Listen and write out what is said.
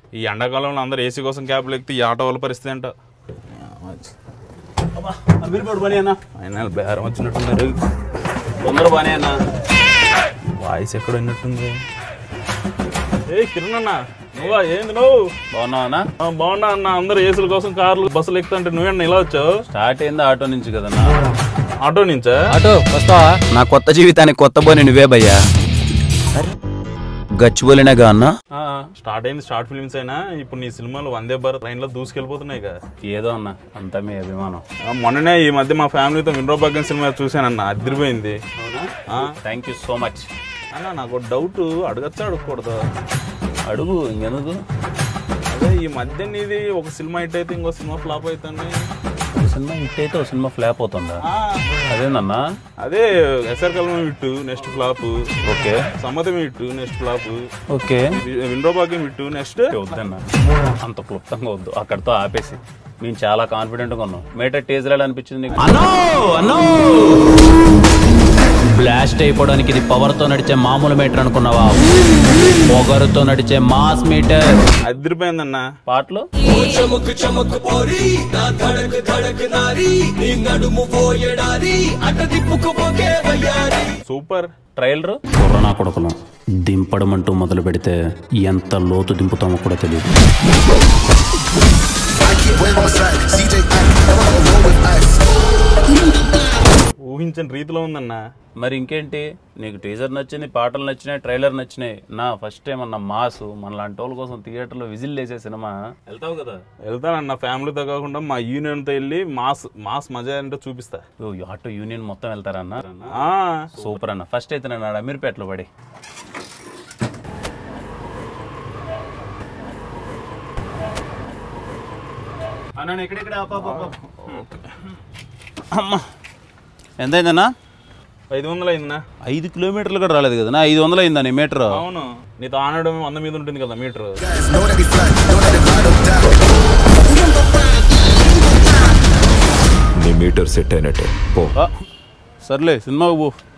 ఈ ఎండాకాలంలో అందరు ఏసీ కోసం క్యాబ్లు ఎక్కితే ఈ ఆటో వాళ్ళ పరిస్థితి అంట అమీర్పూర్ పని అన్న ఆయన బేరం వచ్చినట్టున్నారు తొందర పని అన్న వాయిస్ ఎక్కడ విన్నట్టుంది ఏ కిరణ్ అన్న నువ్వా ఏంది నువ్వు బాగున్నావా అన్న ఆ, బాగున్నా అన్న అందరు ఏసీల కోసం కార్లు బస్సులు ఎక్కుతుంటే నువ్వేనా ఇలా వచ్చావు స్టార్ట్ అయింది ఆటో నుంచి కదన్నా ఆటో నుంచా ఆటో వస్తావా నా కొత్త జీవితానికి కొత్త బోని నువ్వే భయ్యా గచ్చిబోలినగా అన్న ఆ, స్టార్ట్ అయింది స్టార్ట్ ఫిల్మ్స్ అయినా ఇప్పుడు నీ సినిమాలు వందే భారత్ ట్రైన్ లో దూసుకెళ్ళిపోతున్నాయి కదా ఏదో అన్న అంతా మీ అభిమానం ఆ, మొన్ననే ఈ మధ్య మా ఫ్యామిలీతో వినరో భాగ్యం సినిమా చూశానన్న అదిరిపోయింది అవునా ఆ, థ్యాంక్ యూ సో మచ్ అన్న నాకు డౌట్ అడగచ్చా అడగకూడదు అడుగు ఇంకెందుకు అదే ఈ మధ్య నీది ఒక సినిమా హిట్ అయితే ఇంకో సినిమా ఫ్లాప్ అవుతుంది ఒక సినిమా హిట్ అయితే ఒక సినిమా ఫ్లాప్ అవుతుందా అదేనన్నా అదే ఎస్ఆర్ కల్మం ఇట్టు నెక్స్ట్ ఫ్లాప్ ఓకే సమ్మతం ఇట్టు నెక్స్ట్ ఫ్లాప్ ఓకే వినరో భాగ్యం ఇట్టు నెక్స్ట్ వద్దన్న అంత క్లుప్తంగా వద్దు అక్కడితో ఆపేసి మేము చాలా కాన్ఫిడెంట్గా ఉన్నాం మేటర్ టేజర్ ఎలా అనిపించింది నీకు బ్లాస్ట్ అయిపోవడానికి ఇది పవర్ తో నడిచే మామూలు మీటర్ అనుకున్నావా పొగరుతో నడిచే మాస్ మీటర్ అదిరిపోయిందన్న పాటలు సూపర్ ట్రైలర్ కరోనా కొడుకులం దింపడం అంటూ మొదలు పెడితే ఎంత లోతు దింపుతామో కూడా తెలియదు ఊహించని రీతిలో ఉందన్న మరి ఇంకేంటి నీకు టీజర్ నచ్చింది పాటలు నచ్చినాయి ట్రైలర్ నచ్చినాయి నా ఫస్ట్ టైం అన్న మాస్ మన లాంటి వాళ్ళ కోసం థియేటర్లో విజిల్ వేసే సినిమా వెళ్తావు కదా వెళ్తానన్న ఫ్యామిలీతో కాకుండా మా యూనియన్తో వెళ్ళి మాస్ మాస్ మజా ఏంటో చూపిస్తా ఓ ఆటో యూనియన్ మొత్తం వెళ్తారన్న ఆ, సూపర్ అన్న ఫస్ట్ అయితే నేను ఆడ అమీర్పేటలో పడి అన్న ఎక్కడెక్కడ అమ్మా ఎంతైందన్నా ఐదు వందలు అయిందన్నా ఐదు కిలోమీటర్లు కూడా రాలేదు కదన్నా ఐదు వందలు అయిందా నీ మీటర్ అవును నీతో ఆనడం వంద మీద ఉంటుంది కదా మీటర్ నీ మీటర్ సెట్ అయినట్టే పో సర్లే సినిమాకు పో